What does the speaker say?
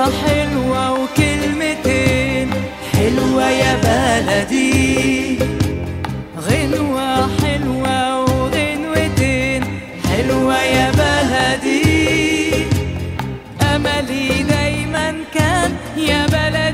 حلوة وكلمتين حلوة يا بلدي غنوة حلوة وغنوتين حلوة يا بلدي أملي دايما كان يا بلدي